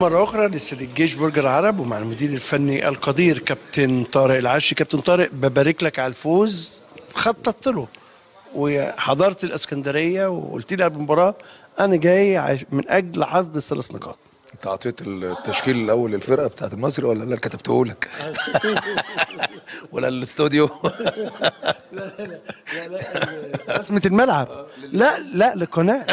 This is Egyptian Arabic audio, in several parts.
مرة أخرى لاستاد الجيش برج العرب ومع المدير الفني القدير كابتن طارق العشي كابتن طارق ببارك لك على الفوز خططت له وحضرت الاسكندريه وقلت لي قبل المباراه انا جاي عش- من اجل حصد الثلاث نقاط انت اعطيت التشكيل الاول للفرقه بتاعت المصري ولا اللي كتبته لك ولا الاستوديو رسمه الملعب لا لا للقناه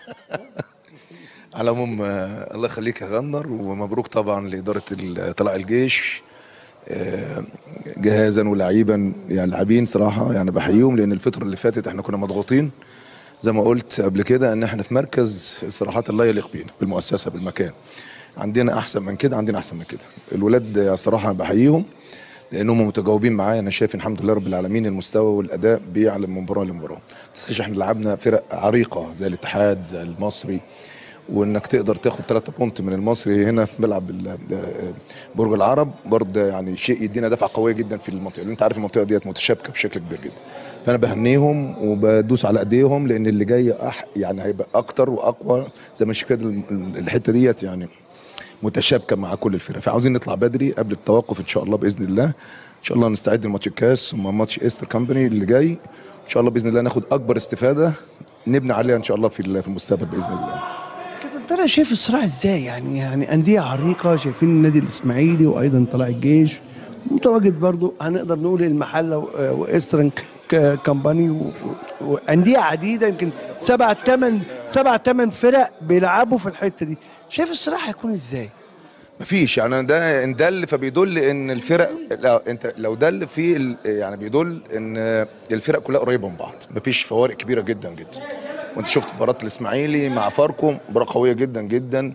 على العموم آه، الله يخليك يا غندر ومبروك طبعا لاداره ال- طلائع الجيش آه، جهازا ولاعيبا يعني لاعبين صراحه يعني بحييهم لان الفتره اللي فاتت احنا كنا مضغوطين زي ما قلت قبل كده ان احنا في مركز صراحه لا يليق بينا بالمؤسسه بالمكان عندنا احسن من كده عندنا احسن من كده الولاد آه، صراحه بحييهم لانهم متجاوبين معايا انا شايف الحمد لله رب العالمين المستوى والاداء بيعلى من مباراه لمباراه تنساش احنا لعبنا فرق عريقه زي الاتحاد زي المصري وانك تقدر تاخد 3 بونت من المصري هنا في ملعب ال- برج العرب برضه يعني شيء يدينا دفعه قويه جدا في المنطقه لان انت عارف المنطقه ديت متشابكه بشكل كبير جدا فانا بهنيهم وبدوس على ايديهم لان اللي جاي أح يعني هيبقى اكتر واقوى زي ما شايف كده ال- ال- الحته ديت يعني متشابكه مع كل الفرق فعاوزين نطلع بدري قبل التوقف ان شاء الله باذن الله ان شاء الله نستعد لماتش الكاس ثم ماتش ايستر كامباني اللي جاي ان شاء الله باذن الله ناخد اكبر استفاده نبني عليها ان شاء الله في ال- في المستقبل باذن الله كابتن طارق شايف الصراع ازاي يعني يعني انديه عريقه شايفين النادي الاسماعيلي وايضا طلائع الجيش متواجد برضو هنقدر نقول المحله و- وايسترن ك- كامباني و- و- وانديه عديده يمكن سبع ثمان سبع ثمان فرق بيلعبوا في الحته دي شايف الصراع هيكون ازاي؟ مفيش يعني ده ان دل فبيدل ان الفرق لو انت لو دل في ال- يعني بيدل ان الفرق كلها قريبه من بعض مفيش فوارق كبيره جدا جدا وانت شفت مباراه الاسماعيلي مع فاركو مباراه قويه جدا جدا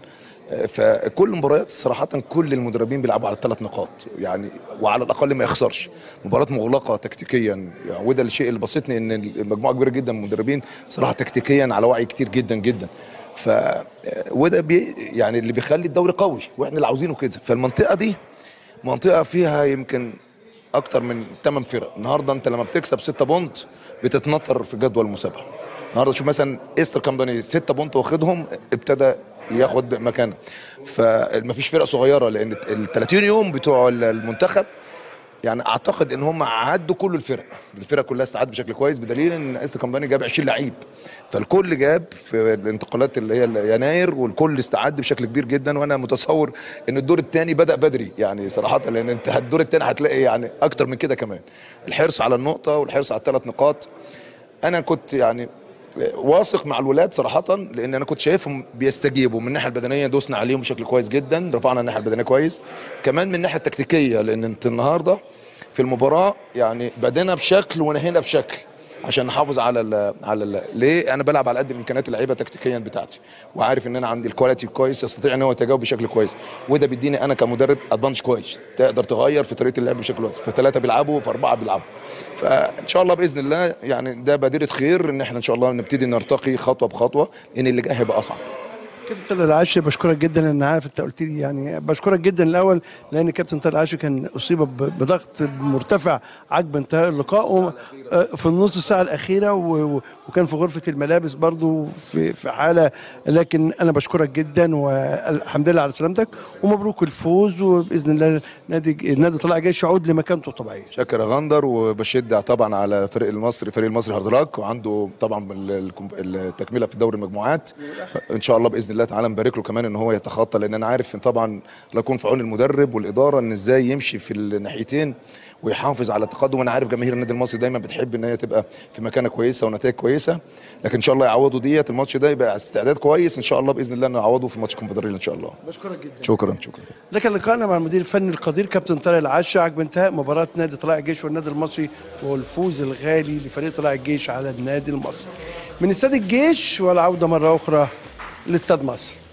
فكل المباريات صراحة كل المدربين بيلعبوا على الثلاث نقاط يعني وعلى الأقل ما يخسرش مباراة مغلقة تكتيكيا يعني وده الشيء اللي بسطني إن المجموعة كبيرة جدا من المدربين صراحة تكتيكيا على وعي كتير جدا جدا ف وده بي يعني اللي بيخلي الدوري قوي واحنا اللي عاوزينه كده فالمنطقة دي منطقة فيها يمكن اكتر من 8 فرق النهارده انت لما بتكسب 6 بونت بتتنطر في جدول المسابقه النهارده شوف مثلا ايستر كامباني 6 بونت واخدهم ابتدى ياخد مكانه فمفيش فرق صغيره لان ال 30 يوم بتوع المنتخب يعني اعتقد ان هم عدوا كل الفرق الفرق كلها استعدت بشكل كويس بدليل ان ايستر كامباني جاب 20 لعيب فالكل جاب في الانتقالات اللي هي يناير والكل استعد بشكل كبير جدا وانا متصور ان الدور الثاني بدا بدري يعني صراحه لان انت الدور الثاني هتلاقي يعني اكتر من كده كمان الحرص على النقطه والحرص على الثلاث نقاط انا كنت يعني واثق مع الولاد صراحة لأن أنا كنت شايفهم بيستجيبوا من الناحية البدنية دوسنا عليهم بشكل كويس جدا رفعنا الناحية البدنية كويس كمان من الناحية التكتيكية لأن أنت النهاردة في المباراة يعني بدينا بشكل ونهينا بشكل عشان نحافظ على ال على ال ليه انا بلعب على قد امكانيات اللعيبه تكتيكيا بتاعتي وعارف ان انا عندي الكواليتي كويس يستطيع ان هو يتجاوب بشكل كويس وده بيديني انا كمدرب ادفانش كويس تقدر تغير في طريقه اللعب بشكل كويس فثلاثه بيلعبوا فاربعه بيلعبوا فان شاء الله باذن الله يعني ده بادره خير ان احنا ان شاء الله نبتدي نرتقي خطوه بخطوه ان اللي جاي هيبقى اصعب كابتن طارق العاشر بشكرك جدا لان عارف انت قلت لي يعني بشكرك جدا الاول لان كابتن طارق العاشر كان اصيب ب- بضغط مرتفع عقب انتهاء اللقاء و- آه، في النص ساعه الاخيره و- و- وكان في غرفه الملابس برضو في في حاله لكن انا بشكرك جدا والحمد لله على سلامتك ومبروك الفوز وباذن الله نادي نادي طلائع جيش يعود لمكانته الطبيعيه شكر يا غندر وبشد طبعا على فريق المصري فريق المصري هارد راك وعنده طبعا ال- ال- التكمله في دوري المجموعات ان شاء الله باذن الله تعالى نبارك له كمان ان هو يتخطى لان انا عارف ان طبعا الله يكون في عون المدرب والاداره ان ازاي يمشي في الناحيتين ويحافظ على التقدم وانا عارف جماهير النادي المصري دايما بتحب ان هي تبقى في مكانه كويسه ونتائج كويسه لكن ان شاء الله يعوضوا ديت الماتش ده يبقى استعداد كويس ان شاء الله باذن الله نعوضه في ماتش الكونفدراليه ان شاء الله بشكرك جدا شكرا شكرا ده كان لقائنا مع المدير الفني القدير كابتن طارق العشا عقب انتهاء مباراة نادي طلائع الجيش والنادي المصري والفوز الغالي لفريق طلائع الجيش على النادي المصري. من استاد الجيش والعودة مرة أخرى لاستاد مصر.